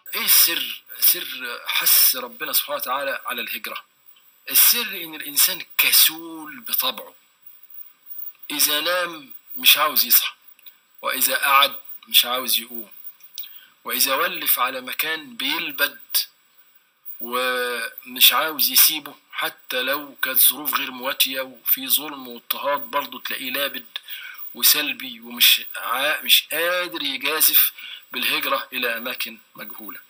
ايه السر سر حس ربنا سبحانه وتعالى على الهجرة السر ان الانسان كسول بطبعه اذا نام مش عاوز يصحى واذا قعد مش عاوز يقوم واذا ولف على مكان بيلبد ومش عاوز يسيبه حتى لو كانت ظروف غير مواتية وفي ظلم واضطهاد برضه تلاقيه لابد وسلبي ومش عا... مش قادر يجازف بالهجرة إلى أماكن مجهولة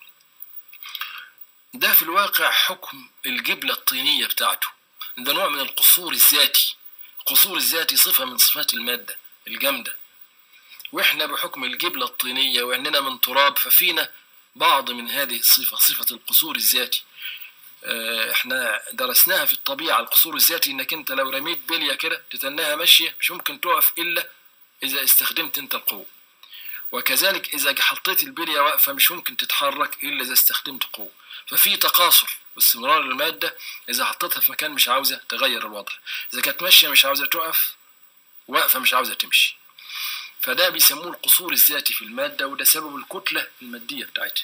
ده في الواقع حكم الجبلة الطينية بتاعته ده نوع من القصور الذاتي القصور الذاتي صفة من صفات المادة الجامدة واحنا بحكم الجبلة الطينية واننا من تراب ففينا بعض من هذه الصفة صفة القصور الذاتي احنا درسناها في الطبيعة القصور الذاتي انك انت لو رميت بلية كده تتناها ماشية مش ممكن تقف الا اذا استخدمت انت القوة وكذلك اذا حطيت البلية واقفة مش ممكن تتحرك الا اذا استخدمت قوة ففي تقاصر واستمرار المادة اذا حطيتها في مكان مش عاوزة تغير الوضع اذا كانت ماشية مش عاوزة تقف واقفة مش عاوزة تمشي فده بيسموه القصور الذاتي في المادة وده سبب الكتلة المادية بتاعتها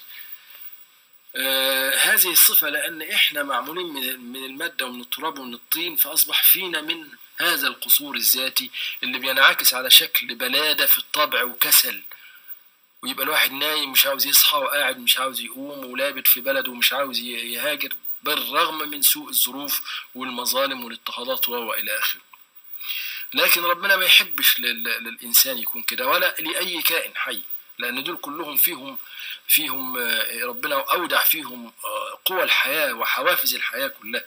آه هذه الصفة لأن إحنا معمولين من, من المادة ومن التراب ومن الطين فأصبح فينا من هذا القصور الذاتي اللي بينعكس على شكل بلادة في الطبع وكسل ويبقى الواحد نايم مش عاوز يصحى وقاعد مش عاوز يقوم ولابد في بلده ومش عاوز يهاجر بالرغم من سوء الظروف والمظالم والاضطهادات وإلى آخره لكن ربنا ما يحبش للإنسان يكون كده ولا لأي كائن حي لأن دول كلهم فيهم فيهم ربنا أودع فيهم قوى الحياة وحوافز الحياة كلها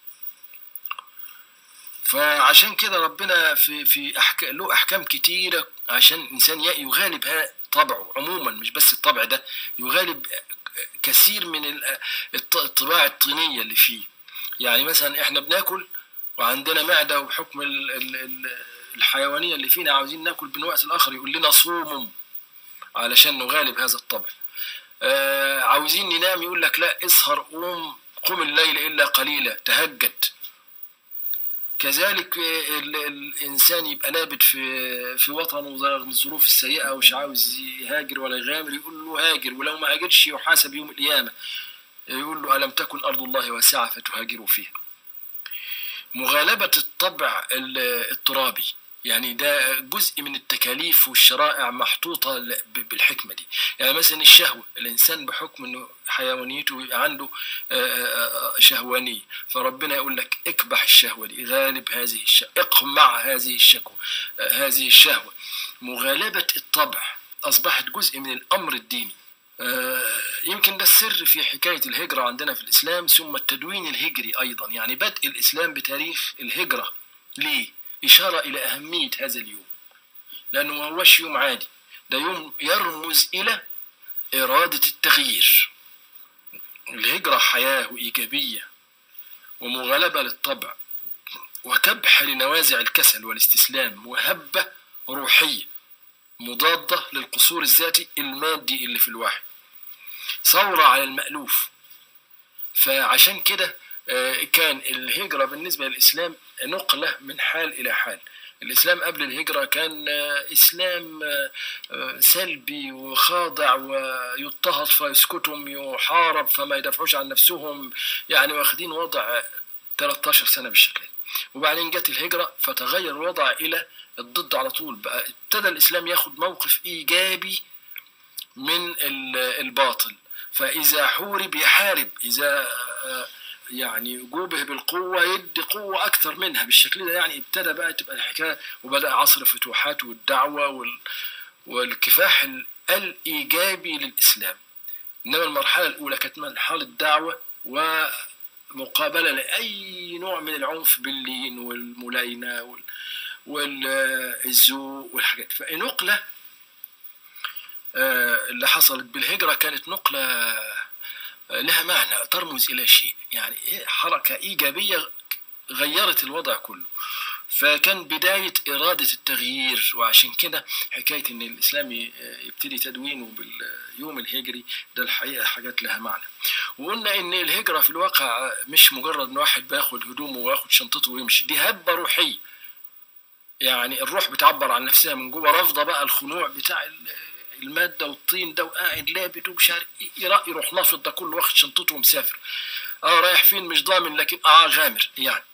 فعشان كده ربنا في في أحكام له أحكام كتيرة عشان الإنسان يغالب طبعه عموما مش بس الطبع ده يغالب كثير من الطباع الطينية اللي فيه يعني مثلا احنا بناكل وعندنا معدة وبحكم الحيوانية اللي فينا عاوزين ناكل من وقت الآخر يقول لنا صوموا علشان نغالب هذا الطبع آه عاوزين ننام يقول لك لا اسهر قوم قم الليل إلا قليلا تهجد كذلك الإنسان يبقى لابد في في وطنه رغم الظروف السيئة ومش عاوز يهاجر ولا يغامر يقول له هاجر ولو ما هاجرش يحاسب يوم القيامة يقول له ألم تكن أرض الله واسعة فتهاجروا فيها مغالبة الطبع الترابي يعني ده جزء من التكاليف والشرائع محطوطة بالحكمة دي يعني مثلا الشهوة الإنسان بحكم أنه حيوانيته بيبقى عنده شهوانية فربنا يقول لك اكبح الشهوة دي غالب هذه الشهوة اقمع هذه الشكوى هذه الشهوة مغالبة الطبع أصبحت جزء من الأمر الديني يمكن ده السر في حكاية الهجرة عندنا في الإسلام ثم التدوين الهجري أيضا يعني بدء الإسلام بتاريخ الهجرة ليه؟ إشارة إلى أهمية هذا اليوم لأنه ما هوش يوم عادي ده يوم يرمز إلى إرادة التغيير الهجرة حياة وإيجابية ومغالبة للطبع وكبح لنوازع الكسل والاستسلام وهبة روحية مضادة للقصور الذاتي المادي اللي في الواحد ثورة على المألوف فعشان كده كان الهجرة بالنسبة للإسلام نقلة من حال إلى حال الإسلام قبل الهجرة كان إسلام سلبي وخاضع ويضطهد فيسكتهم يحارب فما يدافعوش عن نفسهم يعني واخدين وضع 13 سنة بالشكل وبعدين جت الهجرة فتغير الوضع إلى الضد على طول بقى ابتدى الإسلام ياخد موقف إيجابي من الباطل فإذا حورب يحارب إذا يعني جوبه بالقوة يدي قوة أكثر منها بالشكل ده يعني ابتدى بقى تبقى الحكاية وبدأ عصر الفتوحات والدعوة وال والكفاح الإيجابي للإسلام إنما المرحلة الأولى كانت مرحلة دعوة ومقابلة لأي نوع من العنف باللين والملاينة وال... والذوق والحاجات فنقلة اللي حصلت بالهجرة كانت نقلة لها معنى ترمز إلى شيء يعني حركة إيجابية غيرت الوضع كله فكان بداية إرادة التغيير وعشان كده حكاية إن الإسلام يبتدي تدوينه باليوم الهجري ده الحقيقة حاجات لها معنى وقلنا إن الهجرة في الواقع مش مجرد إن واحد بياخد هدومه وياخد شنطته ويمشي دي هبة روحية يعني الروح بتعبر عن نفسها من جوه رافضة بقى الخنوع بتاع الماده والطين ده وقاعد لابد ومش عارف إيه، يرا- يروح نافض ده كله واخد شنطته ومسافر اه رايح فين مش ضامن لكن اه غامر يعني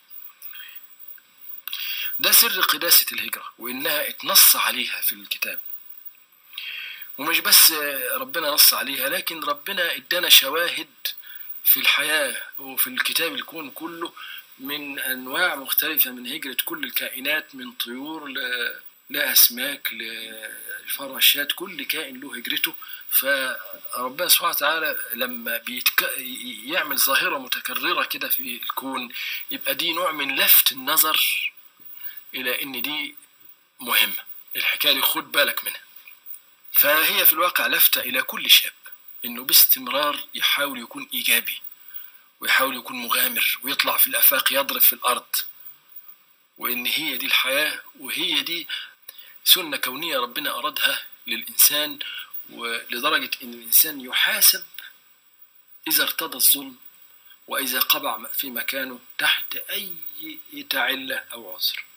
ده سر قداسة الهجرة وإنها اتنص عليها في الكتاب ومش بس ربنا نص عليها لكن ربنا ادانا شواهد في الحياة وفي الكتاب الكون كله من أنواع مختلفة من هجرة كل الكائنات من طيور ل- لأسماك لفراشات كل كائن له هجرته فربنا سبحانه وتعالى لما بيتك... ي- يعمل ظاهرة متكررة كده في الكون يبقى دي نوع من لفت النظر إلى إن دي مهمة الحكاية دي خد بالك منها فهي في الواقع لفتة إلى كل شاب إنه باستمرار يحاول يكون إيجابي ويحاول يكون مغامر ويطلع في الآفاق يضرب في الأرض وإن هي دي الحياة وهي دي سنة كونية ربنا أرادها للإنسان ولدرجة إن الإنسان يحاسب إذا ارتضى الظلم وإذا قبع في مكانه تحت أي تعلة أو عذر